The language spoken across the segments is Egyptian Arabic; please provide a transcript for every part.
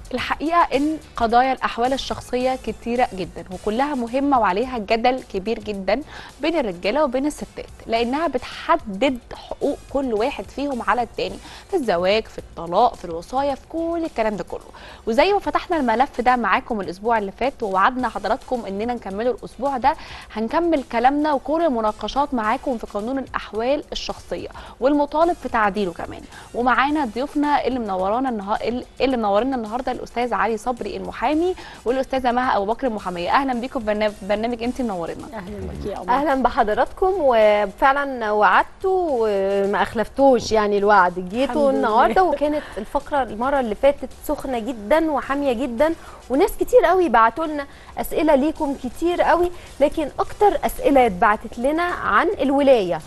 الحقيقه ان قضايا الاحوال الشخصيه كتيره جدا وكلها مهمه وعليها جدل كبير جدا بين الرجاله وبين الستات لانها بتحدد حقوق كل واحد فيهم على التاني في الزواج في الطلاق في الوصايه في كل الكلام ده كله وزي ما فتحنا الملف ده معاكم الاسبوع اللي فات ووعدنا حضراتكم اننا نكمله الاسبوع ده هنكمل كلامنا وكل المناقشات معاكم في قانون الاحوال الشخصيه والمطالب في تعديله كمان ومعانا ضيوفنا اللي منورانا النهارده اللي منورنا النهارده الاستاذ علي صبري المحامي والاستاذه مها ابو بكر المحاميه اهلا بيكم في برنامج, برنامج انت منورنا اهلا بك يا قمر اهلا بحضراتكم وفعلا وعدتوا وما اخلفتوش يعني الوعد الحمد جيتوا لله. النهارده وكانت الفقره المره اللي فاتت سخنه جدا وحاميه جدا وناس كتير قوي بعتوا لنا اسئله ليكم كتير قوي لكن اكتر اسئله اتبعتت لنا عن الولايه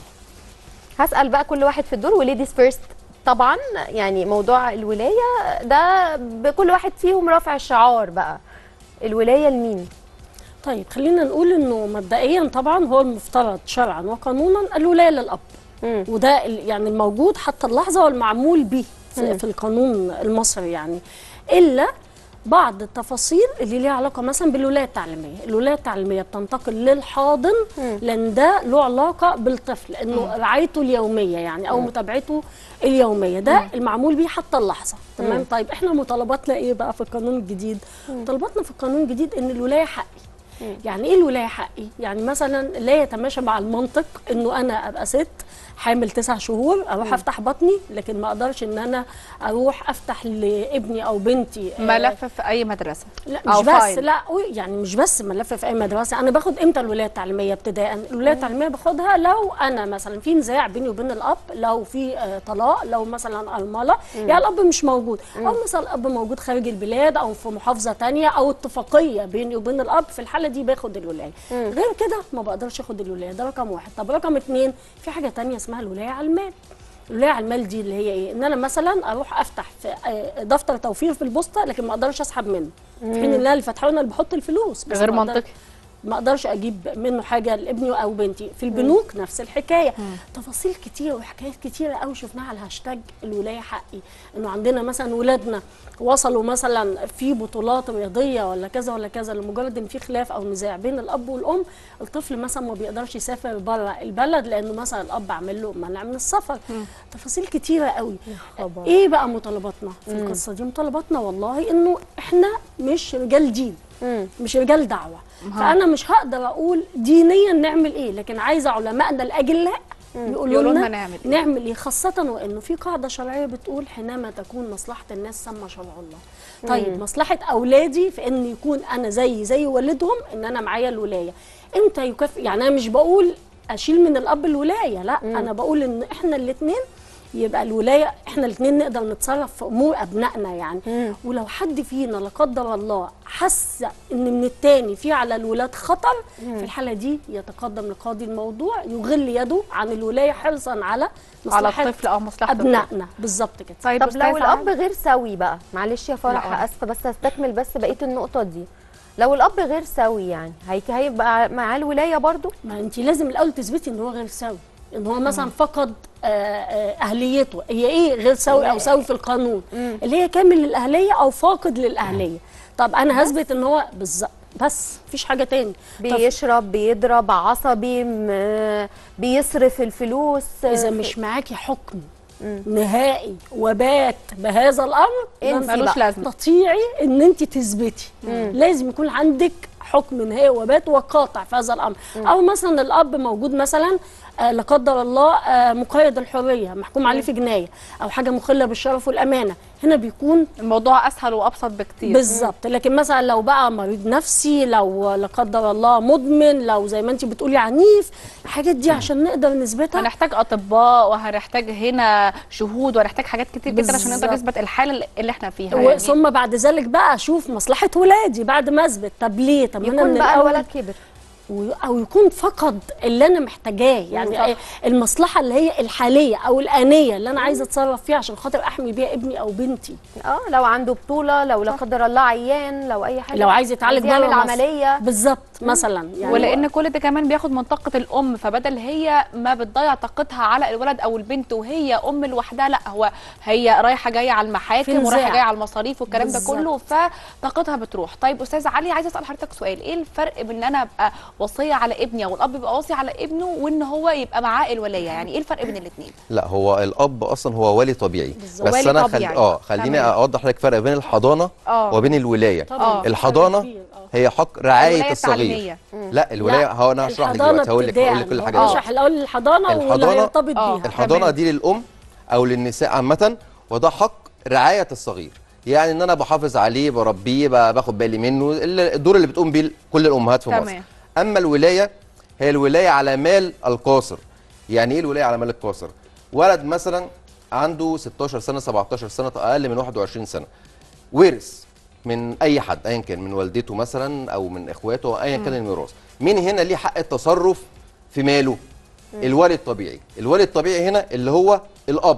هسال بقى كل واحد في الدور وليديز فيرست طبعا يعني موضوع الولايه ده بكل واحد فيهم رافع الشعار بقى الولايه لمين طيب خلينا نقول انه مبدئيا طبعا هو المفترض شرعا وقانونا الولايه للاب مم. وده ال- يعني الموجود حتى اللحظه والمعمول به مم. في, في القانون المصري يعني الا بعض التفاصيل اللي ليها علاقه مثلا بالولايه التعليميه، الولايه التعليميه بتنتقل للحاضن مم. لان ده له علاقه بالطفل انه رعايته اليوميه يعني او متابعته اليوميه ده المعمول بيه حتى اللحظه تمام مم. طيب احنا مطالباتنا ايه بقى في القانون الجديد؟ مطالباتنا في القانون الجديد ان الولايه حقي مم. يعني ايه الولايه حقي؟ يعني مثلا لا يتماشى مع المنطق انه انا ابقى ست حامل تسع شهور اروح افتح بطني لكن ما اقدرش ان انا اروح افتح لابني او بنتي آه، ملف في اي مدرسه لا أو مش بس فايل. لا يعني مش بس ملف في اي مدرسه انا باخد امتى الولايه التعليميه ابتداء الولايه التعليميه باخدها لو انا مثلا في نزاع بيني وبين الاب لو في آه، طلاق لو مثلا ارمله يعني الاب مش موجود او مثلا الاب موجود خارج البلاد او في محافظه تانية او اتفاقيه بيني وبين الاب في الحاله دي باخد الولايه غير كده ما بقدرش اخد الولايه ده رقم واحد طب رقم اتنين في حاجه تانية اسمها الولايه على المال الولايه على المال دي اللي هي ايه ان انا مثلا اروح افتح في آه، دفتر توفير في البوسطه لكن ما اقدرش اسحب منه في حين ان انا اللي فاتحه لنا اللي بحط الفلوس بس غير ما أقدر- منطقي ما اقدرش اجيب منه حاجه لابني او بنتي في البنوك نفس الحكايه تفاصيل كتيره وحكايات كتيره قوي شفناها على هاشتاج الولايه حقي انه عندنا مثلا ولادنا وصلوا مثلا في بطولات رياضيه ولا كذا ولا كذا لمجرد ان في خلاف او نزاع بين الاب والام الطفل مثلا ما بيقدرش يسافر بره البلد لانه مثلا الاب عامل له منع من السفر تفاصيل كتيره قوي خبر. ايه بقى مطالباتنا في القصه دي مطالباتنا والله انه احنا مش رجال دين مم. مش رجال دعوه فانا مش هقدر اقول دينيا نعمل ايه لكن عايزه علمائنا الاجلاء يقولوا يقولوا لنا لنا نعمل إيه. نعمل ايه خاصه وانه في قاعده شرعيه بتقول حينما تكون مصلحه الناس سمى شرع الله طيب مصلحه اولادي في ان يكون انا زي زي والدهم ان انا معايا الولايه امتى يكفي يعني انا مش بقول اشيل من الاب الولايه لا انا بقول ان احنا الاثنين يبقى الولايه احنا الاثنين نقدر نتصرف في امور ابنائنا يعني مم. ولو حد فينا لا قدر الله حس ان من التاني في على الولاد خطر في الحاله دي يتقدم لقاضي الموضوع يغل يده عن الولايه حرصا على على مصلحه الطفل او مصلحه الطفل. ابنائنا بالظبط كده طيب طب أستاذ لو الاب علي. غير سوي بقى معلش يا لا، فرح قولي. اسفه بس هستكمل بس بقيه النقطه دي لو الاب غير سوي يعني هيك- هيبقى معاه الولايه برضو ما انت لازم الاول تثبتي ان هو غير سوي ان هو مثلا فقد آه، آه، اهليته هي ايه غير سوي او سوي في القانون اللي هي كامل للاهليه او فاقد للاهليه طب انا هثبت ان هو بالظبط بس مفيش حاجه تاني طب بيشرب بيضرب عصبي م- بيصرف الفلوس اذا مش معاكي حكم نهائي وبات بهذا الامر انسي ده ملوش بقى. لازمه تستطيعي ان انت تثبتي لازم يكون عندك حكم نهائي وبات وقاطع في هذا الامر او مثلا الاب موجود مثلا آه لا قدر الله آه مقيد الحريه محكوم عليه في جنايه او حاجه مخله بالشرف والامانه هنا بيكون الموضوع اسهل وابسط بكتير بالظبط لكن مثلا لو بقى مريض نفسي لو لا قدر الله مدمن لو زي ما انت بتقولي عنيف الحاجات دي عشان نقدر نثبتها هنحتاج اطباء وهنحتاج هنا شهود وهنحتاج حاجات كتير جدا عشان نقدر بالظبط. نثبت الحاله اللي احنا فيها و- يعني ثم بعد ذلك بقى اشوف مصلحه ولادي بعد ما اثبت طب ليه طب ما انا يكون من بقى الأول الولد كبر و- او يكون فقد اللي انا محتاجاه صح. يعني المصلحه اللي هي الحاليه او الانيه اللي انا عايزه اتصرف فيها عشان خاطر احمي بيها ابني او بنتي اه لو عنده بطوله لو لا قدر الله عيان لو اي حاجه لو عايز يتعالج عايز يعمل بره مصر. عمليه بالظبط مثلا يعني ولان كل ده كمان بياخد من طاقه الام فبدل هي ما بتضيع طاقتها على الولد او البنت وهي ام لوحدها لا هو هي رايحه جايه على في المحاكم نزاع. ورايحه جايه على المصاريف والكلام ده بالظبط. كله فطاقتها بتروح طيب استاذ علي عايزه اسال حضرتك سؤال ايه الفرق بين ان انا ابقى وصيه على ابني او الاب يبقى وصي على ابنه وان هو يبقى معاه الولايه يعني ايه الفرق بين الاثنين لا هو الاب اصلا هو والي طبيعي بالظبط. بس والي انا طبيعي. اه خليني تمام. اوضح لك فرق بين الحضانه اه وبين الولايه طبعا آه. الحضانة كبير، آه. هي حق رعايه الولاية الصغير التعليمية. لا الولايه هو انا هشرح لك الحضانة دلوقتي هقول لك هقول لك كل ابتداءً. حاجه هو دلوقتي. اشرح الاول الحضانه واللي الحضانة- هيرتبط آه. بيها الحضانه تمام. دي للام او للنساء عامه وده حق رعايه الصغير يعني ان انا بحافظ عليه بربيه ب- باخد بالي منه ال- الدور اللي بتقوم بيه كل الامهات في مصر تمام. اما الولايه هي الولايه على مال القاصر يعني ايه الولايه على مال القاصر ولد مثلا عنده 16 سنه 17 سنه اقل من 21 سنه ورث من اي حد ايا كان من والدته مثلا او من اخواته أو ايا كان الميراث مين هنا ليه حق التصرف في ماله الوالي الطبيعي الوالي الطبيعي هنا اللي هو الاب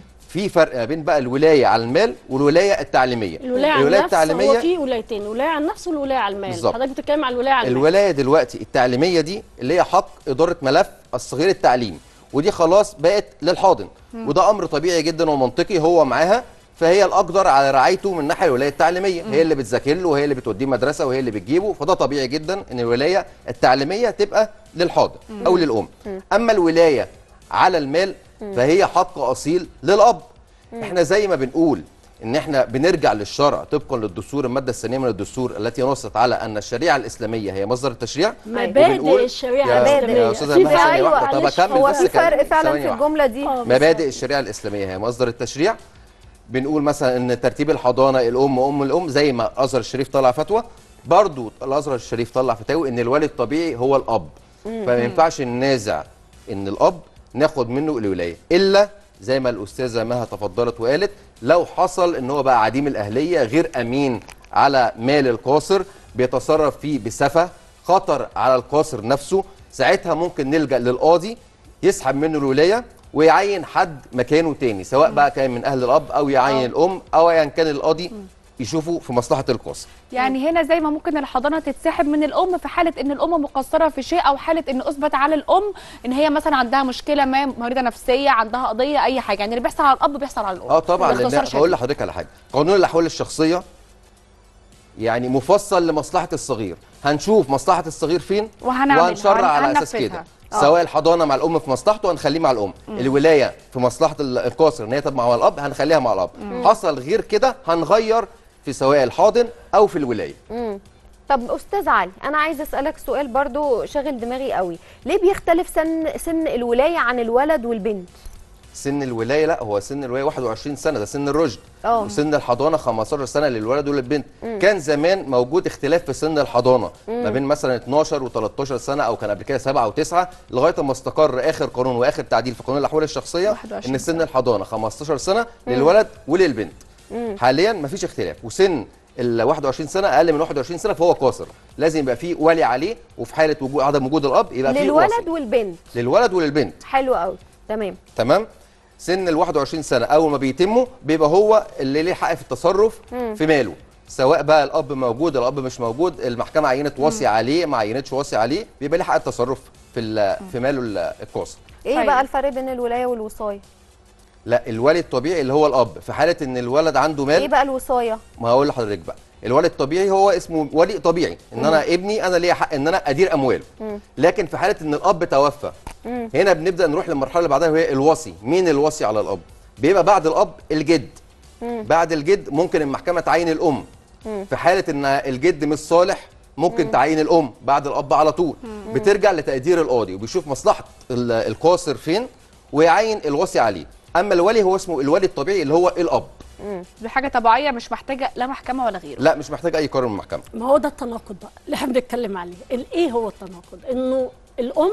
في فرق ما بين بقى الولايه على المال والولايه التعليميه الولايه على النفس هو في ولايتين ولايه على النفس والولايه على المال بالظبط. حضرتك بتتكلم على الولايه على المال الولايه دلوقتي التعليميه دي اللي هي حق اداره ملف الصغير التعليمي ودي خلاص بقت للحاضن وده امر طبيعي جدا ومنطقي هو معاها فهي الاقدر على رعايته من ناحيه الولايه التعليميه هي اللي بتذاكر له وهي اللي بتوديه مدرسه وهي اللي بتجيبه فده طبيعي جدا ان الولايه التعليميه تبقى للحاضن او للام اما الولايه على المال فهي حق اصيل للاب احنا زي ما بنقول ان احنا بنرجع للشرع طبقا للدستور الماده الثانيه من الدستور التي نصت على ان الشريعه الاسلاميه هي مصدر التشريع مبادئ وبنقول- الشريعه يا- الاسلاميه يا أستاذة في أيمن ثانية فرق واحدة. طب معلش، أكمل هو بس في كلام. فرق فعلا ثواني في واحدة. الجمله دي آه، مبادئ الشريعه الاسلاميه هي مصدر التشريع بنقول مثلا ان ترتيب الحضانه الام ام الام زي ما الازهر الشريف طلع فتوى برضو الازهر الشريف طلع فتاوي ان الوالد الطبيعي هو الاب فما ينفعش ننازع ان الاب ناخد منه الولايه الا زي ما الاستاذه مها تفضلت وقالت لو حصل ان هو بقى عديم الاهليه غير امين على مال القاصر بيتصرف فيه بسفه خطر على القاصر نفسه ساعتها ممكن نلجا للقاضي يسحب منه الولايه ويعين حد مكانه تاني سواء بقى كان من اهل الاب او يعين الام او ايا كان القاضي يشوفه في مصلحه القاصر يعني هنا زي ما ممكن الحضانه تتسحب من الام في حاله ان الام مقصره في شيء او حاله ان اثبت على الام ان هي مثلا عندها مشكله ما مريضه نفسيه عندها قضيه اي حاجه يعني اللي بيحصل على الاب بيحصل على الام اه طبعا باختصار لان شديد. بقول لحضرتك على حاجه قانون الاحوال الشخصيه يعني مفصل لمصلحه الصغير هنشوف مصلحه الصغير فين وهنعملها، وهنشرع على هن- اساس هننفذها. كده آه. سواء الحضانه مع الام في مصلحته هنخليه مع الام الولايه في مصلحه ال- القاصر ان هي تبقى مع الاب هنخليها مع الاب حصل غير كده هنغير في سواء الحاضن او في الولايه طب استاذ علي انا عايز اسالك سؤال برضو شاغل دماغي قوي ليه بيختلف سن سن الولايه عن الولد والبنت سن الولايه لا هو سن الولايه 21 سنه ده سن الرشد اه. وسن الحضانه 15 سنه للولد وللبنت كان زمان موجود اختلاف في سن الحضانه ما بين مثلا 12 و13 سنه او كان قبل كده 7 و9 لغايه ما استقر اخر قانون واخر تعديل في قانون الاحوال الشخصيه 21 ان سن الحضانه 15 سنه للولد وللبنت حاليا مفيش اختلاف وسن ال 21 سنه اقل من 21 سنه فهو قاصر لازم يبقى فيه ولي عليه وفي حاله وجود عدم وجود الاب يبقى فيه للولد وصي. والبنت للولد وللبنت حلو قوي تمام تمام سن ال 21 سنه اول ما بيتموا بيبقى هو اللي ليه حق في التصرف في ماله سواء بقى الاب موجود الاب مش موجود المحكمه عينت وصي عليه ما عينتش وصي عليه بيبقى ليه حق التصرف في ال- في ماله ال- القاصر ايه طيب. بقى الفرق بين الولايه والوصايه لا الولي الطبيعي اللي هو الاب في حاله ان الولد عنده مال ايه بقى الوصايه ما هقول لحضرتك بقى الولي الطبيعي هو اسمه ولي طبيعي ان انا ابني انا ليا حق ان انا ادير امواله لكن في حاله ان الاب توفى هنا بنبدا نروح للمرحله اللي بعدها وهي الوصي مين الوصي على الاب بيبقى بعد الاب الجد بعد الجد ممكن المحكمه تعين الام في حاله ان الجد مش صالح ممكن تعين الام بعد الاب على طول بترجع لتقدير القاضي وبيشوف مصلحه ال- القاصر فين ويعين الوصي عليه اما الولي هو اسمه الولي الطبيعي اللي هو الاب دي حاجه طبيعيه مش محتاجه لا محكمه ولا غيره لا مش محتاج اي قرار من المحكمه ما هو ده التناقض بقى اللي احنا بنتكلم عليه ال- ايه هو التناقض انه الام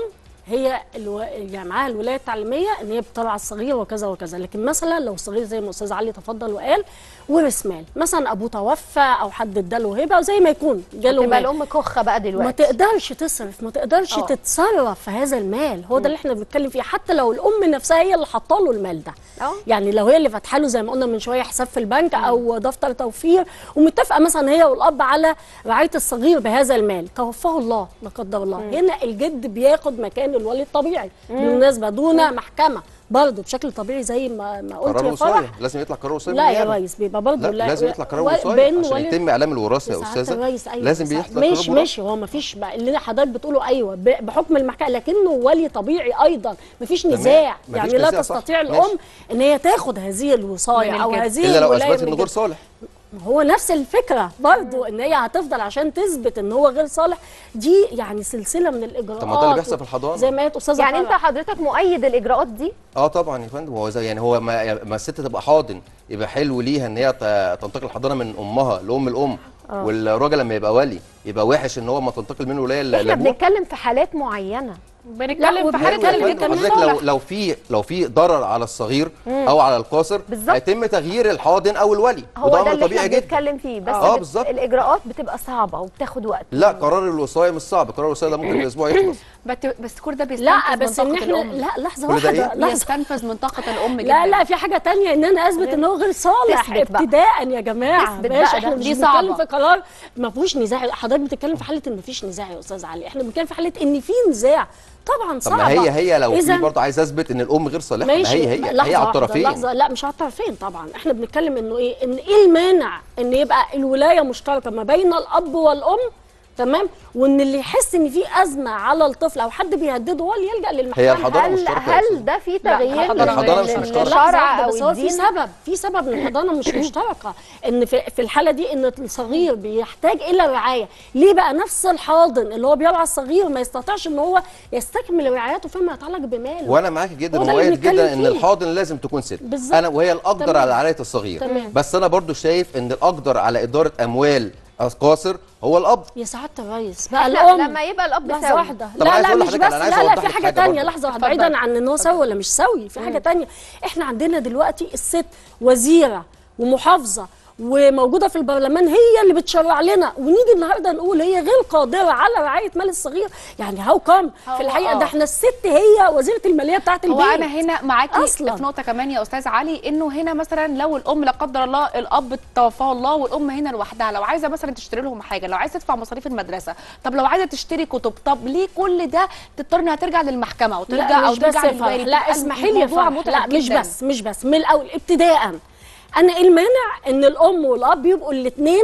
هي الو... يعني معاها الولايه التعليميه ان هي بتطلع الصغير وكذا وكذا لكن مثلا لو الصغير زي ما الاستاذ علي تفضل وقال ورث مال مثلا ابوه توفى او حد اداله هبه زي ما يكون جاله تبقى مال الام كخه بقى ما دلوقتي تقدرش تصرف ما تقدرش آه. تتصرف في هذا المال هو ده اللي احنا بنتكلم فيه حتى لو الام نفسها هي اللي حاطه له المال ده اه يعني لو هي اللي فاتحه له زي ما قلنا من شويه حساب في البنك او دفتر توفير ومتفقه مثلا هي والاب على رعايه الصغير بهذا المال توفاه الله لا قدر الله هنا الجد بياخد مكان الولي الطبيعي بالمناسبه دون محكمه برضه بشكل طبيعي زي ما ما قلت قرار يا فرح وصايه لازم يطلع قرار وصايه لا من يا النيابة. ريس بيبقى برضه لا لازم يطلع قرار و- وصايه بين عشان ولي- يتم اعلام الوراثه يا سعادة استاذه الرئيس أيوة لازم سعادة- بيطلع ماشي قرار ماشي هو ما فيش اللي حضرتك بتقوله ايوه ب- بحكم المحكمه لكنه ولي طبيعي ايضا ما فيش تمام. نزاع مفيش يعني لا نزاع، صح. تستطيع ماشي. الام ان هي تاخد هذه الوصايه من او الجد. هذه الا لو الولاية اثبتت من انه غير الجد. صالح هو نفس الفكره برضو ان هي هتفضل عشان تثبت ان هو غير صالح دي يعني سلسله من الاجراءات طب ما ده اللي بيحصل في الحضانة. زي ما قالت استاذه يعني انت فرح. حضرتك مؤيد الاجراءات دي اه طبعا يا فندم هو زي يعني هو ما, ما الست تبقى حاضن يبقى حلو ليها ان هي ت- تنتقل الحضانه من امها لام الام والراجل لما يبقى ولي يبقى وحش ان هو ما تنتقل منه ولايه ل- احنا لابوه بنتكلم في حالات معينه بنتكلم في لا، حاجه وبنتكلم تانية. كمان حضرتك لو صالح. لو في لو في ضرر على الصغير او على القاصر بالظبط. هيتم تغيير الحاضن او الولي هو وده ده امر اللي طبيعي احنا جدا بنتكلم فيه بس آه، بت- بالظبط. الاجراءات بتبقى صعبه وبتاخد وقت لا قرار الوصايه مش صعب قرار الوصايه ده ممكن في اسبوع يخلص بت- بس كل ده لا بيستنفذ بس من ان طاقه احنا الام لا لحظه كل ده واحده إيه؟ لحظه بيستنفذ من طاقه الام جدا لا لا في حاجه تانية ان انا اثبت ان هو غير صالح تثبت بقى. ابتداء يا جماعه تثبت ماشي بقى احنا ده. مش دي بنتكلم صعبة. في قرار ما فيهوش نزاع حضرتك بتتكلم في حاله ان ما فيش نزاع يا استاذ علي احنا بنتكلم في حاله ان في نزاع طبعا طب صعبه ما هي هي لو في إذن- برضه عايز اثبت ان الام غير صالحه ما ماشي هي هي لحظة هي على واحدة، الطرفين لحظة لا مش على الطرفين طبعا احنا بنتكلم انه ايه ان ايه المانع ان يبقى الولايه مشتركه ما بين الاب والام تمام وان اللي يحس ان في ازمه على الطفل او حد بيهدده هو اللي يلجا للمحكمه هي الحضانه هل مشتركه يا أستاذ. هل ده في لا، تغيير الحضانة- الحضانة مش مشتركة. لحظة واحدة، الشرع بس او هو في الدين سبب في سبب ان الحضانه مش مشتركه ان في, في الحاله دي ان الصغير بيحتاج الى رعايه ليه بقى نفس الحاضن اللي هو بيرعى الصغير ما يستطيعش ان هو يستكمل رعايته فيما يتعلق بماله وانا معاكي جدا هو ده اللي ومؤيد بنتكلم جدا ان فيه. الحاضن لازم تكون ست بالظبط. انا وهي الاقدر تمام. على رعايه الصغير تمام. بس انا برضو شايف ان الاقدر على اداره اموال القاصر هو الاب يا سعاده الرئيس بقى احنا الام لما يبقى الاب لحظه سوي واحده طب لا عايز لا أقول مش لحضرتك بس أنا عايز لا لا أوضح في لك حاجه حاجة تانية برضه. لحظه واحده اتفضل. بعيدا عن ان هو سوي ولا مش سوي في حاجه تانية احنا عندنا دلوقتي الست وزيره ومحافظه وموجوده في البرلمان هي اللي بتشرع لنا ونيجي النهارده نقول هي غير قادره على رعايه مال الصغير يعني هاو كم هو في الحقيقه آه. ده احنا الست هي وزيره الماليه بتاعت البيت هو انا هنا معاكي أصلاً. في نقطه كمان يا استاذ علي انه هنا مثلا لو الام لا قدر الله الاب توفاه الله والام هنا لوحدها لو عايزه مثلا تشتري لهم حاجه لو عايزه تدفع مصاريف المدرسه طب لو عايزه تشتري كتب طب ليه كل ده تضطر انها ترجع للمحكمه وترجع لا او مش بس ترجع يا فرح للوالي لا بتبقى اسمحي لي يا الموضوع فرح لا متعب مش جداً. بس مش بس من الاول ابتداء انا ايه المانع ان الام والاب يبقوا الاثنين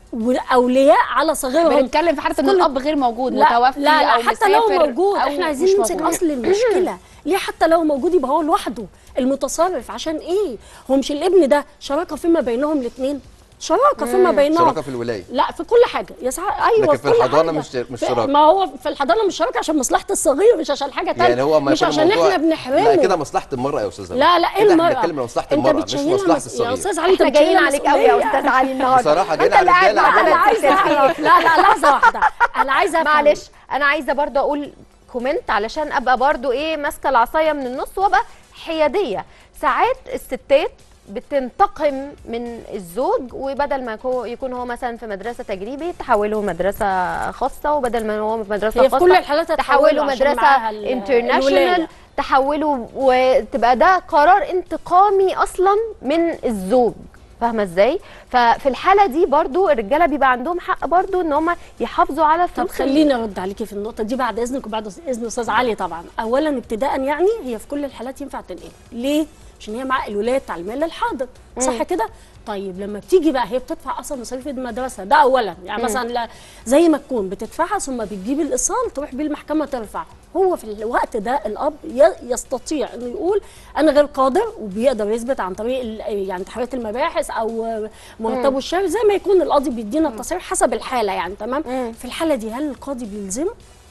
اولياء على صغيرهم بنتكلم في حاله ان كل- الاب غير موجود لا متوفي لا لا او حتى لو مسافر موجود أو احنا عايزين مش نمسك موجود. اصل المشكله ليه حتى لو موجود يبقى هو لوحده المتصرف عشان ايه هو مش الابن ده شراكه فيما بينهم الاثنين شراكه فيما بينهم شراكه في الولايه لا في كل حاجه يا سع... ايوه لكن في كل الحضانة حاجة. مش- مش في- شراكة. ما هو في الحضانه مش شراكه عشان مصلحه الصغير مش عشان حاجه تانية يعني هو ما مش يكون عشان الموضوع- احنا بنحرمه لا كده مصلحه المراه يا استاذ لا لا ايه كده المرأة؟ احنا بنتكلم لمصلحه انت المراه مش بتشيلنا مصلحه مس- يا الصغير استاذ علي انت احنا جايين بتشيلنا عليك قوي يا مسؤولية. استاذ علي النهارده بصراحة جايين انت على اللي قاعد الرجالة معانا انا عايزه في اعرف لا لا لحظه واحده انا عايزه أفهم. معلش انا عايزه برضو اقول كومنت علشان ابقى برضو ايه ماسكه العصايه من النص وابقى حياديه ساعات الستات بتنتقم من الزوج وبدل ما يكو- يكون هو مثلا في مدرسه تجريبي تحوله مدرسه خاصه وبدل ما هو في مدرسه هي في خاصه كل الحالات تحوله هتحوله عشان معاها مدرسه ال- انترناشونال الولاية. تحوله وتبقى ده قرار انتقامي اصلا من الزوج فاهمه ازاي ففي الحاله دي برضو الرجاله بيبقى عندهم حق برضو ان هم يحافظوا على طب فلوس خليني ارد عليكي في النقطه دي بعد اذنك وبعد اذن استاذ علي طبعا اولا ابتداء يعني هي في كل الحالات ينفع تنقل ليه عشان هي مع الولايه التعليميه للحاضر صح كده طيب لما بتيجي بقى هي بتدفع اصلا مصاريف المدرسه ده اولا يعني مثلا لا زي ما تكون بتدفعها ثم بتجيب الايصال تروح بيه المحكمه ترفع هو في الوقت ده الاب ي- يستطيع انه يقول انا غير قادر وبيقدر يثبت عن طريق ال- يعني تحريات المباحث او مرتبه الشهري زي ما يكون القاضي بيدينا التصريح حسب الحاله يعني تمام في الحاله دي هل القاضي بيلزمه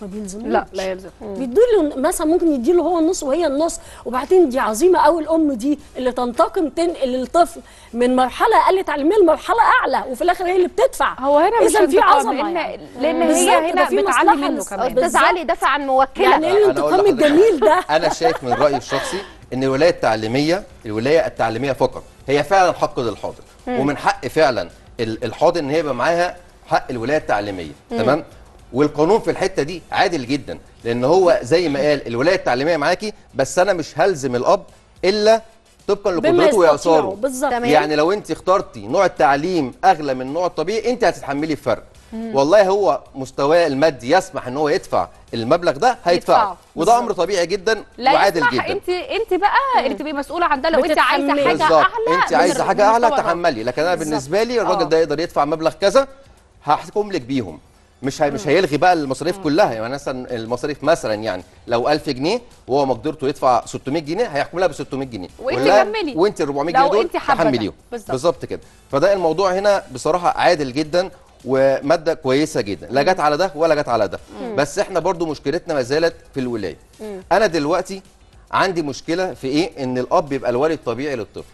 ما بيلزموش لا لا يلزم بيدوا له مثلا ممكن يدي له هو النص وهي النص وبعدين دي عظيمه قوي الام دي اللي تنتقم تنقل الطفل من مرحله اقل تعليميه لمرحله اعلى وفي الاخر هي اللي بتدفع هو هنا مش إذا في انتقام، عظمه لان يعني. لان بالظبط، هي ده هنا في بتعلي مصلحة منه للس- كمان بالظبط. استاذ علي دافع عن موكله يعني ايه أنا أقول الانتقام لحضرتك- الجميل ده انا شايف من رايي الشخصي ان الولايه التعليميه الولايه التعليميه فقط هي فعلا حق للحاضر ومن حق فعلا ال- الحاضر ان هي يبقى معاها حق الولايه التعليميه تمام والقانون في الحته دي عادل جدا لان هو زي ما قال الولايه التعليميه معاكي بس انا مش هلزم الاب الا طبقا بما لقدرته يستطيعه واعصاره بالظبط تمام. يعني لو انت اخترتي نوع التعليم اغلى من النوع الطبيعي انت هتتحملي الفرق والله هو مستواه المادي يسمح ان هو يدفع المبلغ ده يدفعه. هيدفعه وده امر طبيعي جدا لا وعادل يسمح جدا انت انت بقى اللي تبقي مسؤوله عن ده لو انت عايزه بتتحملي. حاجه بالظبط اعلى انت من عايزه حاجه اعلى المستوى الراقي. تحملي لكن انا بالنسبه لي الراجل آه. ده يقدر يدفع مبلغ كذا هحكم لك بيهم مش هي مش هيلغي بقى المصاريف كلها يعني مثلا المصاريف مثلا يعني لو 1000 جنيه وهو مقدرته يدفع 600 جنيه هيحكم لها ب 600 جنيه وانت ولا- كملي. وانت ال 400 لو جنيه دول انت حابة ده. تحمليهم بالظبط. بالظبط كده فده الموضوع هنا بصراحه عادل جدا وماده كويسه جدا لا جت على ده ولا جت على ده بس احنا برضو مشكلتنا ما زالت في الولايه انا دلوقتي عندي مشكله في ايه ان الاب يبقى الوالي الطبيعي للطفل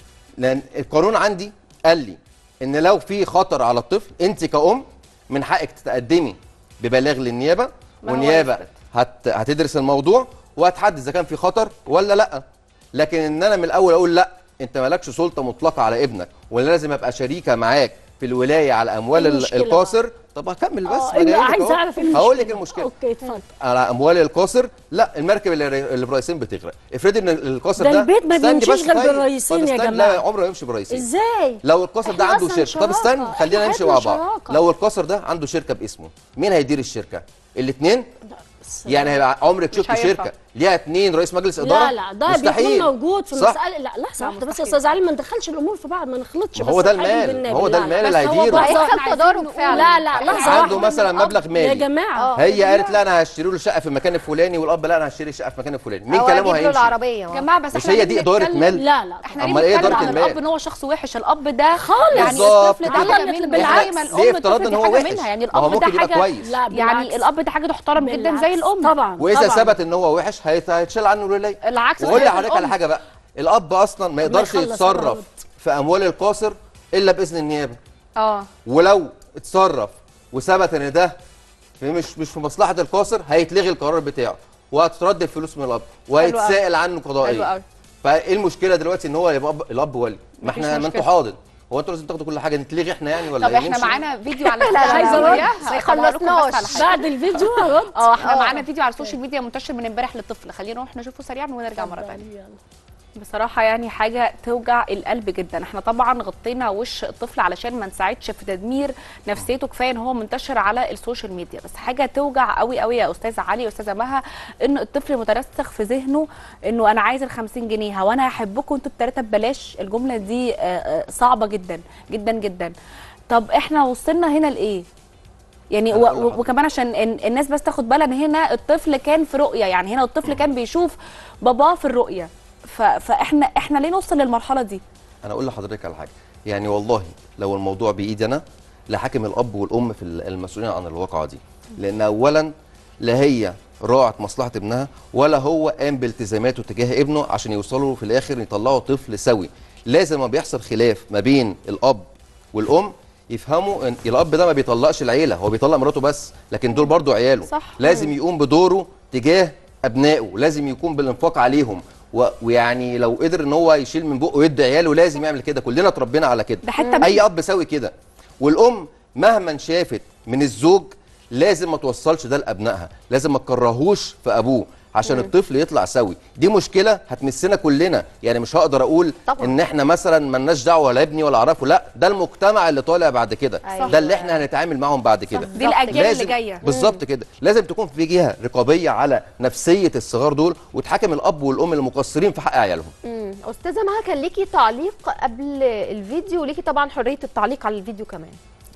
لان القانون عندي قال لي ان لو في خطر على الطفل انت كأم من حقك تتقدمي ببلاغ للنيابه ما هو والنيابه يثبت. هت... هتدرس الموضوع وهتحدد اذا كان في خطر ولا لا لكن ان انا من الاول اقول لا انت مالكش سلطه مطلقه على ابنك ولا لازم ابقى شريكه معاك في الولايه على اموال ال- المشكلة القاصر طب هكمل بس اه ما أنا انا جاي لك عايزه أهو. اعرف المشكله هقول لك المشكله اوكي اتفضل على اموال القاصر لا المركب اللي اللي برئيسين بتغرق افرضي ان القاصر ده ده البيت ما استني بيمشيش بس غير طيب. بالرئيسين طب يا استني، جماعة. لا عمره ما يمشي برئيسين ازاي لو القاصر ده إحنا عنده أصلاً شركه طب شراكة. استنى خلينا إحنا نمشي حياتنا مع بعض شراكة. لو القاصر ده عنده شركه باسمه مين هيدير الشركه الاثنين يعني هيبقى عمرك شفت هينفع. شركه ليها اثنين رئيس مجلس اداره لا لا ده مستحيل. بيكون موجود في صح؟ المسألة لا لحظة واحدة بس يا مستحيل. استاذ علي ما ندخلش الامور في بعض ما نخلطش ما هو بس ده الحاجة المال، بالنبي. ما هو ده لا، المال لا. اللي بس هو هيديره. بس هيحصل إحنا عايزين تضارب نقول- فعلا. لا لا لحظة عنده واحدة مثلا من الأب. مبلغ مالي. يا جماعة آه. هي قالت لا انا هشتري له شقه في المكان الفلاني والاب لا انا هشتري شقه في المكان الفلاني مين أو كلامه أجيب له هيمشي العربيه يا جماعه بس مش احنا هي ليه دي اداره بنتكلم- مال لا لا احنا ليه أمال إيه بنتكلم إدارة عن المال؟ الاب ان هو شخص وحش الاب ده خالص. يعني بالظبط الطفل ده كده. حاجه منه بالعكس. زي ما ليه الام افتراض الطفل ان دي هو حاجه وحش منها يعني ما هو الاب ده ممكن يبقى حاجه كويس لا يعني بالعكس. الاب ده حاجه تحترم جدا بالعكس. زي الام طبعا واذا طبعا. ثبت ان هو وحش هيت- هيتشال عنه الولايه العكس وقول لي صحيح حضرتك على الأم. حاجه بقى الاب اصلا ما يقدرش يخلص يتصرف الأرض. في اموال القاصر الا باذن النيابه اه ولو اتصرف وثبت ان ده في مش مش في مصلحه القاصر هيتلغي القرار بتاعه وهتترد الفلوس من الاب وهيتسائل عنه حلو قضائيا قوي فايه المشكله دلوقتي ان هو يبقى أب- الاب ولي ما مفيش احنا ما مشكلة. انتوا حاضن هو انتوا لازم تاخدوا كل حاجه نتلغي احنا يعني ولا طب إيه؟ احنا نمشي؟ معانا فيديو على لا، لا، السوشيال عايزة ميديا أرد. ما هطلع لكم بس على خلصناش. حاجة. بعد الفيديو هرد اه احنا آه. معانا فيديو على السوشيال ميديا منتشر من امبارح للطفل خلينا نروح نشوفه سريعا ونرجع مره ثانيه بصراحة يعني حاجة توجع القلب جدا احنا طبعا غطينا وش الطفل علشان ما نساعدش في تدمير نفسيته كفاية ان هو منتشر على السوشيال ميديا بس حاجة توجع قوي قوي يا استاذة علي واستاذة مها ان الطفل مترسخ في ذهنه انه انا عايز ال 50 جنيه هو انا هحبكم انتوا التلاتة ببلاش الجملة دي آه، آه، صعبة جدا جدا جدا طب احنا وصلنا هنا لايه؟ يعني أنا و- أقول و- لحضرتك. وكمان عشان ال- الناس بس تاخد بالها ان هنا الطفل كان في رؤيه يعني هنا الطفل كان بيشوف باباه في الرؤيه ف... فاحنا احنا ليه نوصل للمرحله دي انا اقول لحضرتك على حاجه يعني والله لو الموضوع بايدي انا لحاكم الاب والام في ال- المسؤولين عن الواقعه دي لان اولا لا هي راعت مصلحه ابنها ولا هو قام بالتزاماته تجاه ابنه عشان يوصلوا في الاخر يطلعوا طفل سوي لازم ما بيحصل خلاف ما بين الاب والام يفهموا ان الاب ده ما بيطلقش العيله هو بيطلق مراته بس لكن دول برضو عياله صح. لازم يقوم بدوره تجاه ابنائه لازم يكون بالانفاق عليهم و- ويعني لو قدر ان هو يشيل من بقه ويدي عياله لازم يعمل كده كلنا اتربينا على كده ده حتة من- اي اب سوي كده والام مهما شافت من الزوج لازم ما توصلش ده لابنائها لازم ما تكرهوش في ابوه عشان الطفل يطلع سوي دي مشكله هتمسنا كلنا يعني مش هقدر اقول طبعاً. ان احنا مثلا ملناش دعوه ولا ابني ولا اعرفه لا ده المجتمع اللي طالع بعد كده أيوة. ده اللي احنا هنتعامل معاهم بعد كده دي الاجيال اللي لازم جايه بالظبط كده لازم تكون في جهه رقابيه على نفسيه الصغار دول وتحاكم الاب والام المقصرين في حق عيالهم مم. استاذه مها كان ليكي تعليق قبل الفيديو وليكي طبعا حريه التعليق على الفيديو كمان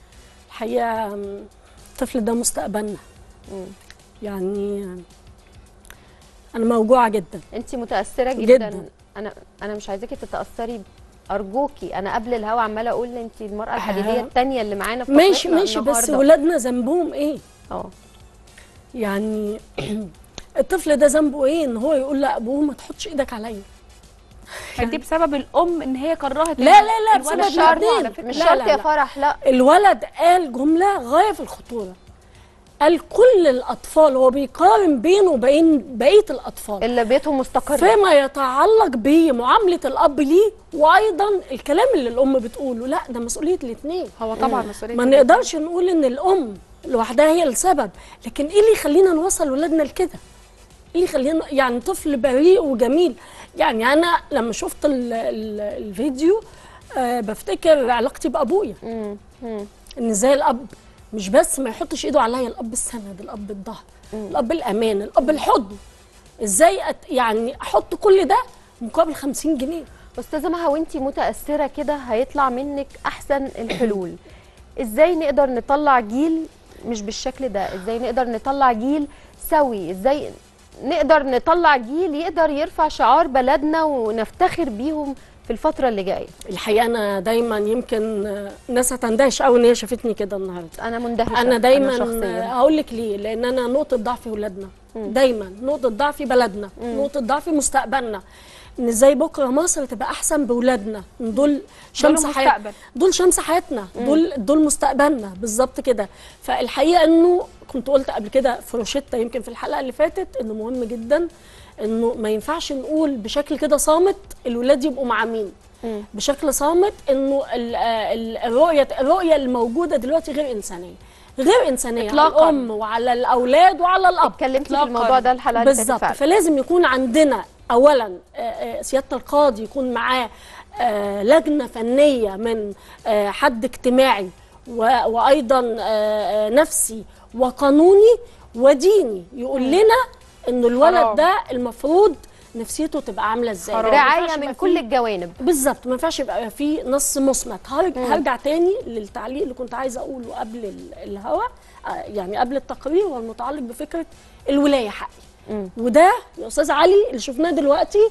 الحقيقه م، الطفل ده مستقبلنا يعني انا موجوعه جدا انت متاثره جدا, جداً. انا انا مش عايزاكي تتاثري ارجوكي انا قبل الهوا عماله اقول انت المراه الحديديه الثانيه اللي معانا في ماشي فقرتنا ماشي بس النهاردة. ولادنا ذنبهم ايه اه يعني الطفل ده ذنبه ايه ان هو يقول لابوه ما تحطش ايدك عليا دي بسبب الام ان هي كرهت لا لا لا الولد بسبب شرط الاتنين. على فكرة. مش لا، شرط لا، يا لا. فرح لا الولد قال جمله غايه في الخطوره قال كل الاطفال هو بيقارن بينه وبين بقيه الاطفال اللي بيتهم مستقر فيما يتعلق بمعامله الاب ليه وايضا الكلام اللي الام بتقوله لا ده مسؤوليه الاثنين هو طبعا مسؤوليه ما نقدرش نقول ان الام لوحدها هي السبب لكن ايه اللي يخلينا نوصل ولادنا لكده ايه اللي يخلينا يعني طفل بريء وجميل يعني انا لما شفت ال ال الفيديو آه بفتكر علاقتي بابويا مم. مم. ان ازاي الاب مش بس ما يحطش ايده عليا الاب السند الاب الظهر الاب الامان الاب الحضن ازاي أت يعني احط كل ده مقابل 50 جنيه استاذه مها وانتي متاثره كده هيطلع منك احسن الحلول ازاي نقدر نطلع جيل مش بالشكل ده ازاي نقدر نطلع جيل سوي ازاي نقدر نطلع جيل يقدر يرفع شعار بلدنا ونفتخر بيهم في الفتره اللي جايه الحقيقه انا دايما يمكن آه، ناس هتندهش قوي ان هي شافتني كده النهارده انا مندهشه انا دايما شخصيا هقول لك ليه لان انا نقطه ضعف ولادنا دايما نقطه ضعف بلدنا نقطه ضعف مستقبلنا ان ازاي بكره مصر تبقى احسن باولادنا إن دول شمس دول حياتنا المستقبل. دول شمس حياتنا دول دول مستقبلنا بالظبط كده فالحقيقه انه كنت قلت قبل كده في روشيتا يمكن في الحلقه اللي فاتت انه مهم جدا انه ما ينفعش نقول بشكل كده صامت الولاد يبقوا مع مين بشكل صامت انه ال- آه ال- الرؤيه الرؤيه الموجوده دلوقتي غير انسانيه غير انسانيه على إطلاقاً. الام وعلى الاولاد وعلى الاب اتكلمتي في إطلاقاً. الموضوع ده الحلقه اللي فاتت بالظبط فعلا. فلازم يكون عندنا اولا آه، آه، سياده القاضي يكون معاه آه، لجنه فنيه من آه، حد اجتماعي و- وايضا آه، آه، نفسي وقانوني وديني يقول لنا انه حرام. الولد ده المفروض نفسيته تبقى عامله ازاي حرام. ما ينفعش رعايه من يبقى كل فيه- الجوانب بالظبط ما ينفعش يبقى في نص مصمت هرج- هرجع تاني للتعليق اللي كنت عايزه اقوله قبل ال- الهوا آه، يعني قبل التقرير والمتعلق بفكره الولايه حقي وده يا استاذ علي اللي شفناه دلوقتي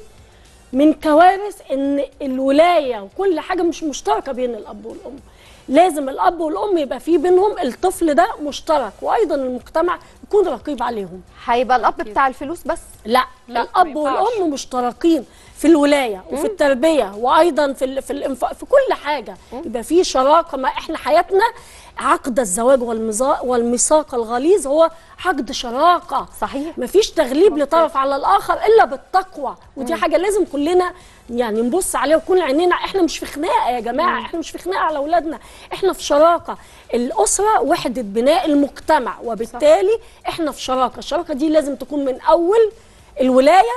من كوارث ان الولايه وكل حاجه مش مشتركه بين الاب والام لازم الاب والام يبقى في بينهم الطفل ده مشترك وايضا المجتمع يكون رقيب عليهم هيبقى الاب بتاع الفلوس بس لا, لا، ما الاب ينفعش. والام مشتركين في الولايه وفي التربيه وايضا في ال- في الانفاق في كل حاجه يبقى في شراكه ما احنا حياتنا عقد الزواج والمزا- والميثاق الغليظ هو عقد شراكه صحيح مفيش تغليب لطرف على الاخر الا بالتقوى ودي حاجه لازم كلنا يعني نبص عليها وكل عينينا احنا مش في خناقه يا جماعه احنا مش في خناقه على اولادنا احنا في شراكه الاسره وحده بناء المجتمع وبالتالي احنا في شراكه الشراكه دي لازم تكون من اول الولايه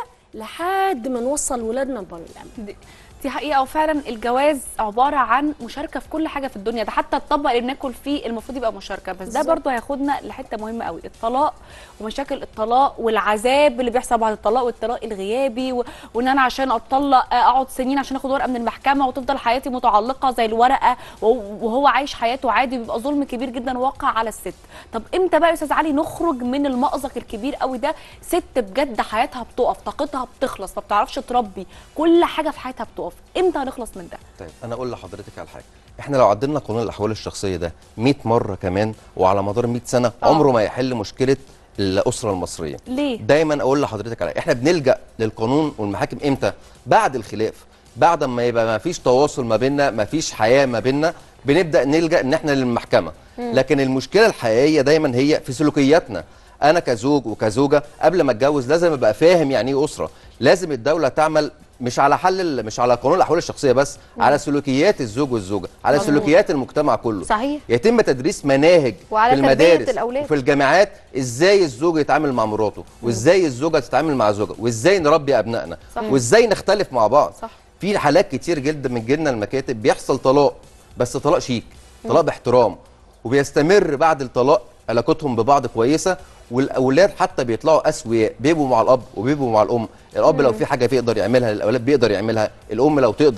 لحد ما نوصل ولادنا لبر الامان دي- دي حقيقه وفعلا الجواز عباره عن مشاركه في كل حاجه في الدنيا ده حتى الطبق اللي بناكل فيه المفروض يبقى مشاركه بس ده بالظبط. برضو هياخدنا لحته مهمه قوي الطلاق ومشاكل الطلاق والعذاب اللي بيحصل بعد الطلاق والطلاق الغيابي و... وان انا عشان اتطلق آه، اقعد سنين عشان اخد ورقه من المحكمه وتفضل حياتي متعلقه زي الورقه وهو وهو عايش حياته عادي بيبقى ظلم كبير جدا واقع على الست طب امتى بقى يا استاذ علي نخرج من المأزق الكبير قوي ده ست بجد حياتها بتقف طاقتها بتخلص ما بتعرفش تربي كل حاجه في حياتها بتقف امتى هنخلص من ده طيب انا اقول لحضرتك على حاجه احنا لو عدلنا قانون الاحوال الشخصيه ده 100 مره كمان وعلى مدار 100 سنه آه. عمره ما يحل مشكله الاسره المصريه ليه دايما اقول لحضرتك على احنا بنلجا للقانون والمحاكم امتى بعد الخلاف بعد ما يبقى ما فيش تواصل ما بيننا ما فيش حياه ما بيننا بنبدا نلجا ان احنا للمحكمه لكن المشكله الحقيقيه دايما هي في سلوكياتنا انا كزوج وكزوجه قبل ما اتجوز لازم ابقى فاهم يعني ايه اسره لازم الدوله تعمل مش على حل ال- مش على قانون الاحوال الشخصيه بس على سلوكيات الزوج والزوجه على مظبوط. سلوكيات المجتمع كله صحيح يتم تدريس مناهج وعلى في تربية المدارس الأولاد. وفي الجامعات ازاي الزوج يتعامل مع مراته وازاي الزوجه تتعامل مع زوجها وازاي نربي ابنائنا صح. وازاي نختلف مع بعض صح. في حالات كتير جدا من جيلنا المكاتب بيحصل طلاق بس طلاق شيك طلاق باحترام وبيستمر بعد الطلاق علاقتهم ببعض كويسه والاولاد حتى بيطلعوا اسوياء بيبقوا مع الاب وبيبقوا مع الام الاب لو في حاجه بيقدر يعملها للاولاد بيقدر يعملها الام لو تقدر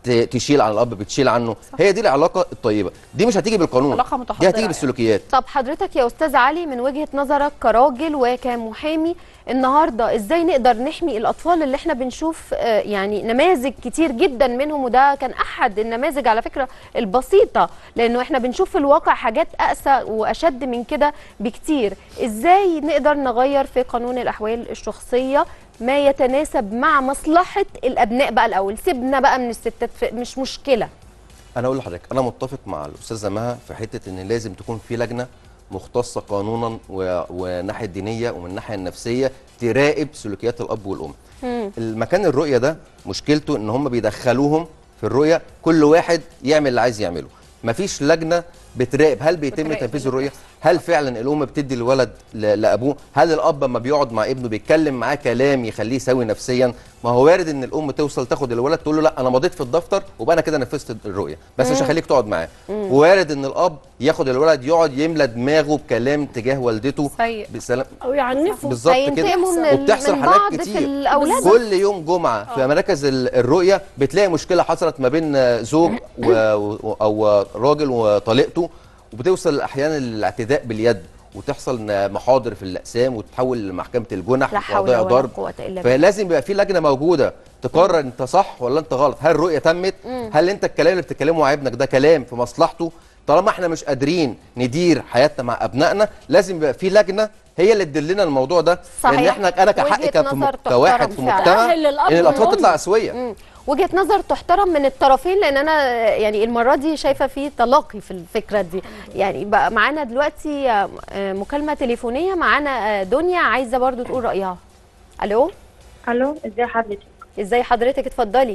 ت- تشيل عن الاب بتشيل عنه هي دي العلاقه الطيبه دي مش هتيجي بالقانون علاقة دي متحضرة هتيجي يعني. بالسلوكيات طب حضرتك يا استاذ علي من وجهه نظرك كراجل وكمحامي النهارده ازاي نقدر نحمي الاطفال اللي احنا بنشوف آه، يعني نماذج كتير جدا منهم وده كان احد النماذج على فكره البسيطه لانه احنا بنشوف في الواقع حاجات اقسى واشد من كده بكتير ازاي نقدر نغير في قانون الاحوال الشخصيه ما يتناسب مع مصلحه الابناء بقى الاول سيبنا بقى من الستات في- مش مشكله انا اقول لحضرتك انا متفق مع الاستاذه مها في حته ان لازم تكون في لجنه مختصه قانونا و- وناحيه دينيه ومن الناحيه النفسيه تراقب سلوكيات الاب والام المكان الرؤيه ده مشكلته ان هم بيدخلوهم في الرؤيه كل واحد يعمل اللي عايز يعمله مفيش لجنه بتراقب هل بيتم بتراقب تنفيذ اللي الرؤيه بيحصل. هل فعلا الام بتدي الولد ل- لابوه هل الاب لما بيقعد مع ابنه بيتكلم معاه كلام يخليه سوي نفسيا ما هو وارد ان الام توصل تاخد الولد تقول له لا انا مضيت في الدفتر وبقى انا كده نفذت الرؤيه بس مش هخليك تقعد معاه ووارد ان الاب ياخد الولد يقعد يملى دماغه بكلام تجاه والدته سيء. بسلام او يعنفوا بالظبط كده هينتقموا من, ال- وبتحصل من حالات بعض في كتير الاولاد كل يوم جمعه في مراكز ال- الرؤيه بتلاقي مشكله حصلت ما بين زوج و... و... او راجل وطليقته وبتوصل احيانا للاعتداء باليد وتحصل محاضر في الاقسام وتتحول لمحكمه الجنح لا حول وقضايا ولا ضرب قوة إلا بالله. فلازم يبقى في لجنه موجوده تقرر انت صح ولا انت غلط هل الرؤيه تمت هل انت الكلام اللي بتتكلمه مع ابنك ده كلام في مصلحته طالما احنا مش قادرين ندير حياتنا مع ابنائنا لازم يبقى في لجنه هي اللي تدلنا الموضوع ده لان صحيح. احنا انا كحق وجهة كف- نظر كواحد تحترم في فعلا. مجتمع تأهل الأب ان الاطفال والأم. تطلع اسويه مم. وجهه نظر تحترم من الطرفين لان انا يعني المره دي شايفه في تلاقي في الفكره دي يعني بقى معانا دلوقتي آه، آه، مكالمه تليفونيه معانا آه، دنيا عايزه برضو تقول رايها الو الو ازي حضرتك ازاي حضرتك اتفضلي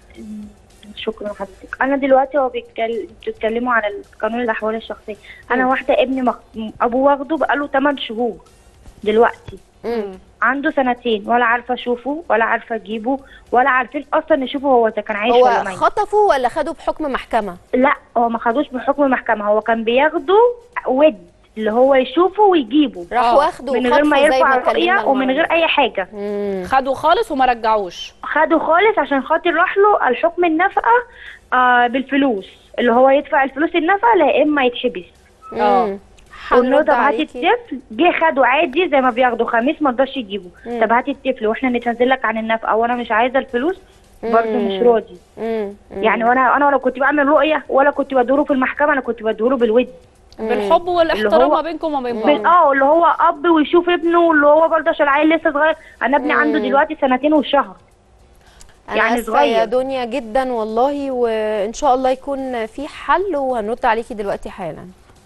شكرا حضرتك انا دلوقتي هو بيتكلم بتتكلموا على قانون الاحوال الشخصيه انا واحده ابني مخ... ابوه واخده بقاله 8 شهور دلوقتي مم. عنده سنتين ولا عارفه اشوفه ولا عارفه اجيبه ولا عارفين اصلا نشوفه هو اذا كان عايش ولا هو ميت خطفه ولا خده بحكم محكمه لا هو ما خدوش بحكم محكمه هو كان بياخده ود اللي هو يشوفه ويجيبه راح آه، واخده من غير ما وخطفه زي يرفع ما الرؤيه اتكلمنا ومن المرة غير اي حاجه مم. خدوا خالص وما رجعوش خده خالص عشان خاطر راح له الحكم النفقه آه بالفلوس اللي هو يدفع الفلوس النفقه لا اما يتحبس آه. مم. قلنا له هنرد طب هات عليكي. الطفل جه خده عادي زي ما بياخدوا خميس ما رضاش يجيبه طب هات الطفل واحنا نتنزل لك عن النفقه وانا مش عايزه الفلوس برضه مش راضي مم. مم. يعني وانا انا ولا كنت بعمل رؤيه ولا كنت بدوره في المحكمه انا كنت بدوره بالود بالحب والاحترام اللي هو- ما بينكم وما بين بعض بال- اه اللي هو اب ويشوف ابنه اللي هو برضه عشان العيل لسه صغير انا ابني عنده دلوقتي سنتين وشهر أنا يعني آسفة يا صغير. دنيا جدا والله وان شاء الله يكون في حل وهنرد عليكي دلوقتي حالا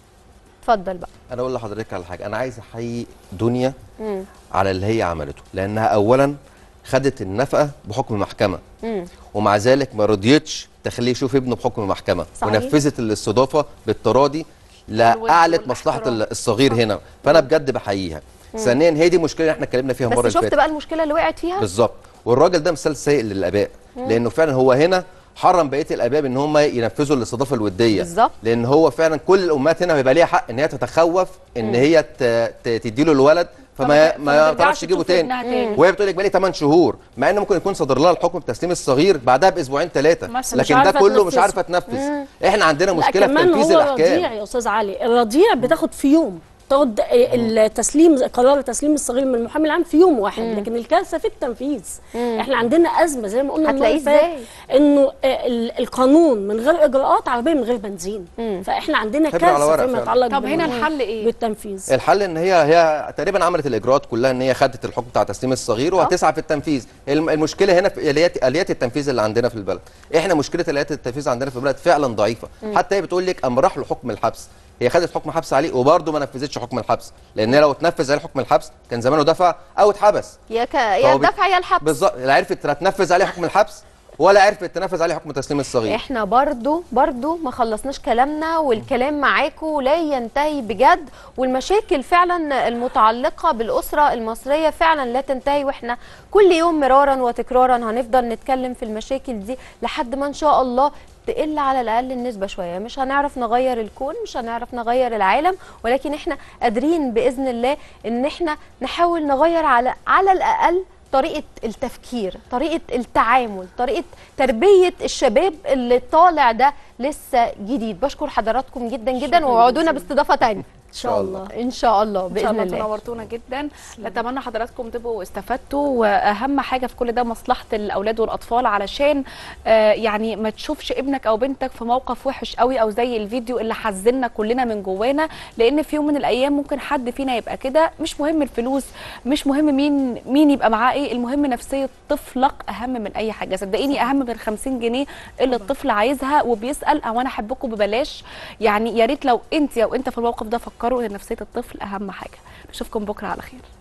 اتفضل بقى انا اقول لحضرتك على حاجه انا عايز احيي دنيا مم. على اللي هي عملته لانها اولا خدت النفقه بحكم محكمه مم. ومع ذلك ما رضيتش تخليه يشوف ابنه بحكم محكمه صحيح. ونفذت الاستضافه بالتراضي والود لاعلت مصلحه والاحترام. الصغير هنا فانا بجد بحييها ثانيا هي دي المشكله اللي احنا اتكلمنا فيها المره بس اللي شفت فاتت بقى المشكله اللي وقعت فيها بالظبط والراجل ده مثال سيء للاباء لانه فعلا هو هنا حرم بقيه الاباء ان هم ينفذوا الاستضافه الوديه بالظبط. لان هو فعلا كل الامهات هنا بيبقى ليها حق ان هي تتخوف ان هي ت- ت- تديله الولد فما فما ما ترجعش تعرفش تجيبه تشوف تاني ابنها تاني. وهي بتقول لك بقالي 8 شهور مع ان ممكن يكون صدر لها الحكم بتسليم الصغير بعدها باسبوعين ثلاثه مثلا مش لكن ده عارفة كله مش تنفذه. عارفه تنفذ احنا عندنا لا مشكله في كمان تنفيذ هو الاحكام رضيع يا استاذ علي الرضيع بتاخد في يوم تاخد التسليم قرار تسليم الصغير من المحامي العام في يوم واحد لكن الكارثه في التنفيذ احنا عندنا ازمه زي ما قلنا المرة هتلاقيه اللي فاتت، ازاي؟ انه آه، ال- القانون من غير اجراءات عربيه من غير بنزين فاحنا عندنا خبرة على كارثه ورق فيما فعلا. يتعلق طب هنا بال- الحل ايه؟ بالتنفيذ الحل ان هي هي تقريبا عملت الاجراءات كلها ان هي خدت الحكم بتاع تسليم الصغير وهتسعى في التنفيذ الم- المشكله هنا في اليات اليات التنفيذ اللي عندنا في البلد احنا مشكله اليات التنفيذ عندنا في البلد فعلا ضعيفه حتى هي بتقول لك اما راح له حكم الحبس هي خدت حكم حبس عليه وبرضه ما نفذتش حكم الحبس لان هي لو اتنفذ عليه حكم الحبس كان زمانه دفع او اتحبس يا ك... يا فهو بت- الدفع يا الحبس بالظبط لا عرفت لا تنفذ عليه حكم الحبس ولا عرفت تنفذ عليه حكم تسليم الصغير احنا برضو برضو ما خلصناش كلامنا والكلام معاكم لا ينتهي بجد والمشاكل فعلا المتعلقة بالأسرة المصرية فعلا لا تنتهي واحنا كل يوم مرارا وتكرارا هنفضل نتكلم في المشاكل دي لحد ما ان شاء الله تقل على الاقل النسبه شويه مش هنعرف نغير الكون مش هنعرف نغير العالم ولكن احنا قادرين باذن الله ان احنا نحاول نغير على على الاقل طريقه التفكير طريقه التعامل طريقه تربيه الشباب اللي طالع ده لسه جديد بشكر حضراتكم جدا جدا شكراً ووعدونا جزيلاً. باستضافه تانية ان شاء الله ان شاء الله ان شاء باذن الله الله تنورتونا جدا نتمنى حضراتكم تبقوا استفدتوا واهم حاجه في كل ده مصلحه الاولاد والاطفال علشان آه، يعني ما تشوفش ابنك او بنتك في موقف وحش قوي او زي الفيديو اللي حزننا كلنا من جوانا لان في يوم من الايام ممكن حد فينا يبقى كده مش مهم الفلوس مش مهم مين مين يبقى معاه ايه المهم نفسيه طفلك اهم من اي حاجه صدقيني اهم من 50 جنيه اللي الطفل عايزها وبيسال او انا احبكم ببلاش يعني يا ريت لو انت او انت في الموقف ده فكروا ان نفسيه الطفل اهم حاجه نشوفكم بكره على خير